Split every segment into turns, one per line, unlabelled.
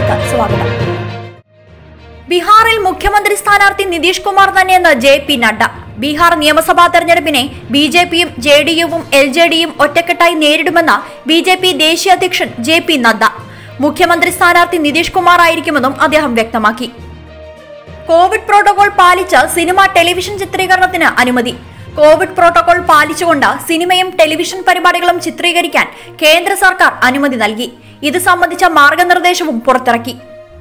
വാർത്തകളിലേക്ക് സ്വാഗതം ബീഹാറിൽ മുഖ്യമന്ത്രി സ്ഥാനാർത്ഥി നിതീഷ് കുമാർ തന്നെയെന്ന് ജെ പി നഡ്ഡ ബീഹാർ നിയമസഭാ തെരഞ്ഞെടുപ്പിനെ ബി ജെ പിയും ജെ ഡി യുവും എൽ ജെ ഡിയും ഒറ്റക്കെട്ടായി നേരിടുമെന്ന് ബി ജെ പി ദേശീയ അധ്യക്ഷൻ ജെ പി നദ്ദ മുഖ്യമന്ത്രി സ്ഥാനാർത്ഥി നിതീഷ് കുമാർ ആയിരിക്കുമെന്നും അദ്ദേഹം വ്യക്തമാക്കി കോവിഡ് പ്രോട്ടോകോൾ പാലിച്ച് സിനിമ ടെലിവിഷൻ ചിത്രീകരണത്തിന് അനുമതി കോവിഡ് പ്രോട്ടോകോൾ പാലിച്ചുകൊണ്ട് സിനിമയും ടെലിവിഷൻ പരിപാടികളും ചിത്രീകരിക്കാൻ കേന്ദ്ര സർക്കാർ അനുമതി നൽകി ഇത് സംബന്ധിച്ച മാർഗനിർദ്ദേശവും പുറത്തിറക്കി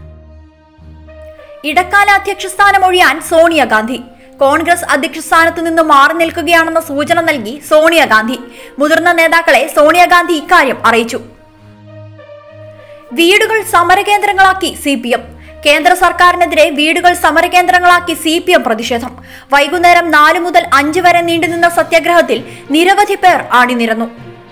ഇടക്കാല അധ്യക്ഷ സ്ഥാനം ഒഴിയാൻ സോണിയാഗാന്ധി കോൺഗ്രസ് അധ്യക്ഷ സ്ഥാനത്ത് നിന്ന് മാറി നിൽക്കുകയാണെന്ന സൂചന നൽകി സോണിയാഗാന്ധി മുതിർന്ന നേതാക്കളെ സോണിയാഗാന്ധി ഇക്കാര്യം അറിയിച്ചു വീടുകൾ സമരകേന്ദ്രങ്ങളാക്കി സി പി എം കേന്ദ്ര സർക്കാരിനെതിരെ വീടുകൾ സമരകേന്ദ്രങ്ങളാക്കി സി പി എം പ്രതിഷേധം വൈകുന്നേരം നാല് മുതൽ അഞ്ച് വരെ നീണ്ടുനിന്ന സത്യാഗ്രഹത്തിൽ നിരവധി പേർ അണിനിരന്നു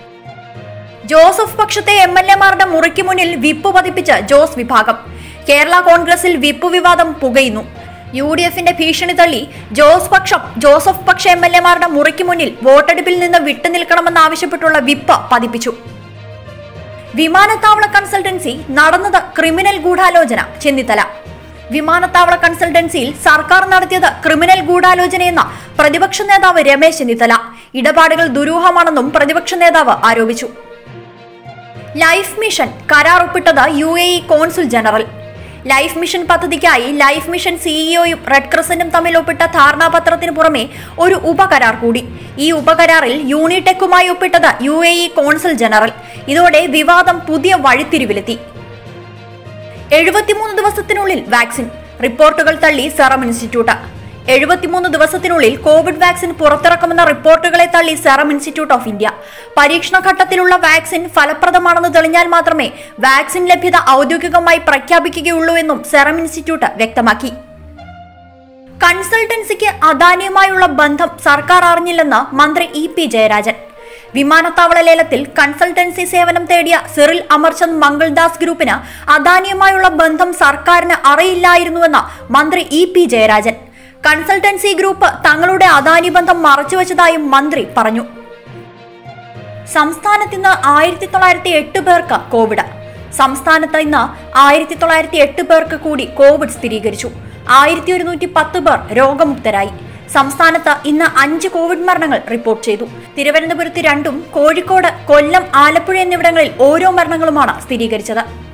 ജോസഫ് പക്ഷത്തെ എം എൽ എമാരുടെ മുറിക്ക് മുന്നിൽ വിപ്പ് പതിപ്പിച്ച് ജോസ് വിഭാഗം കേരള കോൺഗ്രസിൽ വിപ്പ് വിവാദം പുകയുന്നു യു ഡി എഫിന്റെ ഭീഷണി തള്ളി ജോസ് പക്ഷം ജോസഫ് പക്ഷ എം എൽ എമാരുടെ മുറിക്ക് മുന്നിൽ വോട്ടെടുപ്പിൽ നിന്ന് വിട്ടുനിൽക്കണമെന്നാവശ്യപ്പെട്ടുള്ള വിപ്പ് പതിപ്പിച്ചു വിമാനത്താവള കൺസൾട്ടൻസി നടന്നത് ക്രിമിനൽ ഗൂഢാലോചന ചെന്നിത്തല വിമാനത്താവള കൺസൾട്ടൻസിയിൽ സർക്കാർ നടത്തിയത് ക്രിമിനൽ ഗൂഢാലോചനയെന്ന പ്രതിപക്ഷ നേതാവ് രമേശ് ചെന്നിത്തല ഇടപാടുകൾ ദുരൂഹമാണെന്നും പ്രതിപക്ഷ നേതാവ് ആരോപിച്ചു ലൈഫ് മിഷൻ കരാർ ഒപ്പിട്ടത് U A E consul general life mission പദ്ധതിക്കായി ലൈഫ് മിഷൻ സിഇഒയും റെഡ് ക്രസന്റും തമ്മിൽ ഒപ്പിട്ട ധാരണാപത്രത്തിന് പുറമെ ഒരു ഉപകരാർ കൂടി ഈ ഉപകരാറിൽ യൂണിടെക്കുമായി ഒപ്പിട്ടത് U A E consul general ഇതോടെ വിവാദം പുതിയ വഴിത്തിരിവിലെത്തി എഴുപത്തിമൂന്ന് ദിവസത്തിനുള്ളിൽ വാക്സിൻ റിപ്പോർട്ടുകൾ തള്ളി സെറം ഇൻസ്റ്റിറ്റ്യൂട്ട് എഴുപത്തിമൂന്ന് ദിവസത്തിനുള്ളിൽ കോവിഡ് വാക്സിൻ പുറത്തിറക്കുമെന്ന റിപ്പോർട്ടുകളെ തള്ളി സെറം ഇൻസ്റ്റിറ്റ്യൂട്ട് ഓഫ് ഇന്ത്യ പരീക്ഷണ ഘട്ടത്തിലുള്ള വാക്സിൻ ഫലപ്രദമാണെന്ന് തെളിഞ്ഞാൽ മാത്രമേ വാക്സിൻ ലഭ്യത ഔദ്യോഗികമായി പ്രഖ്യാപിക്കുകയുള്ളൂ എന്നും സെറം ഇൻസ്റ്റിറ്റ്യൂട്ട് വ്യക്തമാക്കി കൺസൾട്ടൻസിക്ക് അദാനിയുമായുള്ള ബന്ധം സർക്കാർ അറിഞ്ഞില്ലെന്ന് മന്ത്രി ഇ പി ജയരാജൻ വിമാനത്താവള ലേലത്തിൽ കൺസൾട്ടൻസി സേവനം തേടിയ സിറിൽ അമർചന്ദ് മംഗൾദാസ് ഗ്രൂപ്പിന് അദാനിയുമായുള്ള ബന്ധം സർക്കാരിന് അറിയില്ലായിരുന്നുവെന്ന് മന്ത്രി E P Jayarajan consultancy group തങ്ങളുടെ അദാനി ബന്ധം മറച്ചുവെച്ചതായും മന്ത്രി പറഞ്ഞു സംസ്ഥാനത്ത് ഇന്ന് ആയിരത്തി തൊള്ളായിരത്തി എട്ട് പേർക്ക് കോവിഡ് സംസ്ഥാനത്ത് ഇന്ന് ആയിരത്തി തൊള്ളായിരത്തി എട്ട് പേർക്ക് കൂടി കോവിഡ് സ്ഥിരീകരിച്ചു ആയിരത്തി ഒരുന്നൂറ്റി പത്ത് പേർ രോഗമുക്തരായി സംസ്ഥാനത്ത് ഇന്ന് അഞ്ച് കോവിഡ് മരണങ്ങൾ റിപ്പോർട്ട് ചെയ്തു തിരുവനന്തപുരത്ത് രണ്ടും കോഴിക്കോട് കൊല്ലം ആലപ്പുഴ എന്നിവിടങ്ങളിൽ ഓരോ മരണങ്ങളുമാണ് സ്ഥിരീകരിച്ചത്